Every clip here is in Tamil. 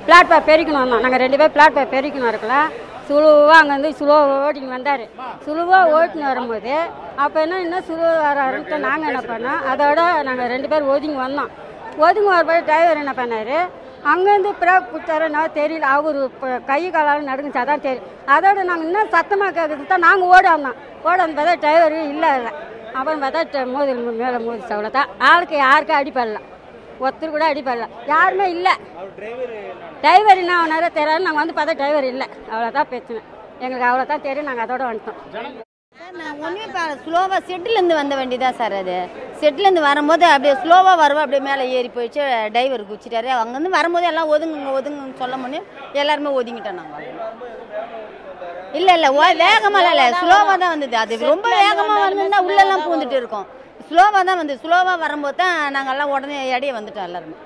பிளாட்ஃபார்ம் பெருக்கணும் வந்தோம் நாங்கள் ரெண்டு பேர் பிளாட்ஃபார்ம் பெருக்கணும் இருக்கலாம் சுழுவாக அங்கேருந்து சுழுவாக ஓட்டின்னு வந்தார் சுழுவாக ஓட்டின்னு வரும்போது அப்போ என்ன இன்னும் சுழுவாக வராருன்ட்டு நாங்கள் என்ன பண்ணோம் அதோட நாங்கள் ரெண்டு பேர் ஒதுங்கி வந்தோம் ஒதுங்கி வரும்போது டிரைவர் என்ன பண்ணார் அங்கேருந்து பிரேக் பிடிச்சாரு நான் தெரியல அவர் இப்போ கை காலால் நடுங்குச்சு அதான் தெரியும் அதோட நாங்கள் இன்னும் சத்தமாக கேட்குறது தான் நாங்கள் ஓட வந்தோம் ஓட வந்து பார்த்தா டிரைவர் இல்லை இல்லை அப்புறம் பார்த்தா ட- மோதல் மேலே மோதிச்சு அவ்வளோதான் ஆளுக்கு யாருக்கும் அடிப்படல ஒருத்தர் கூட அடிப்படல யாருமே இல்லை டிரைவர் என்ன ஆனாரோ தெரியாது நாங்கள் வந்து பார்த்தா டிரைவர் இல்லை அவ்வளோதான் பிரச்சனை எங்களுக்கு அவ்வளோதான் தெரியும் நாங்கள் அதோட வந்துட்டோம் சார் நான் ஒன்றுமே இப்போ ஸ்லோவாக செட்டிலேருந்து வந்த வண்டி தான் சார் அது செட்டிலேருந்து வரும்போது அப்படியே ஸ்லோவாக வருவோம் அப்படியே மேலே ஏறி போயிடுச்சு டிரைவர் குச்சிட்டாரு அங்கேருந்து வரும்போது எல்லாம் ஒதுங்குங்க ஒதுங்குன்னு சொல்ல முடியும் எல்லாருமே ஒதுங்கிட்டோம் நாங்கள் இல்லை இல்லை ஓ வேகமாக இல்லை ஸ்லோவாக தான் வந்தது அது ரொம்ப வேகமாக வந்திருந்தா உள்ளெல்லாம் பூந்துட்டு இருக்கோம் ஸ்லோவாக தான் வந்து ஸ்லோவாக வரும்போது தான் நாங்கள்லாம் உடனே இடையே வந்துட்டோம் எல்லாருமே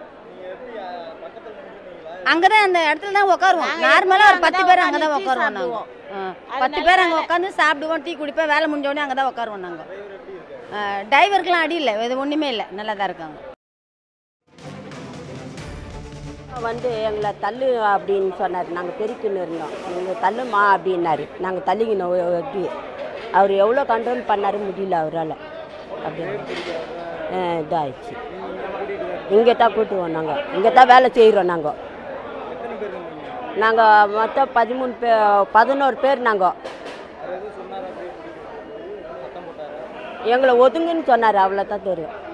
அங்கே தான் அந்த இடத்துல தான் உட்காருவோம் நார்மலாக ஒரு பத்து பேர் அங்கே தான் உட்காருவோம் நாங்கள் பத்து பேர் அங்கே உட்காந்து சாப்பிடுவோம் டீ குடிப்போம் வேலை முடிஞ்ச உடனே அங்கே தான் உட்காருவோம் நாங்கள் டிரைவருக்குலாம் அடி இல்லை இது ஒன்றுமே இல்லை நல்லா தான் இருக்காங்க வந்து எங்களை தள்ளு அப்படின்னு சொன்னார் நாங்கள் பெருக்கின்னு இருந்தோம் எங்கள் தள்ளுமா அப்படின்னாரு நாங்கள் தள்ளிக்கினோம் ஒட்டி அவர் எவ்வளோ கண்ட்ரோல் பண்ணாரு முடியல அவரால் அப்படி ஆ, இதாகிடுச்சு இங்கே தான் கூட்டுவோம் நாங்கள் இங்கே தான் வேலை செய்கிறோம் நாங்கள் நாங்கள் மொத்தம் பதிமூணு பே பதினோரு பேர் நாங்கள் எங்களை ஒதுங்குன்னு சொன்னார் அவ்வளோதான் தெரியும்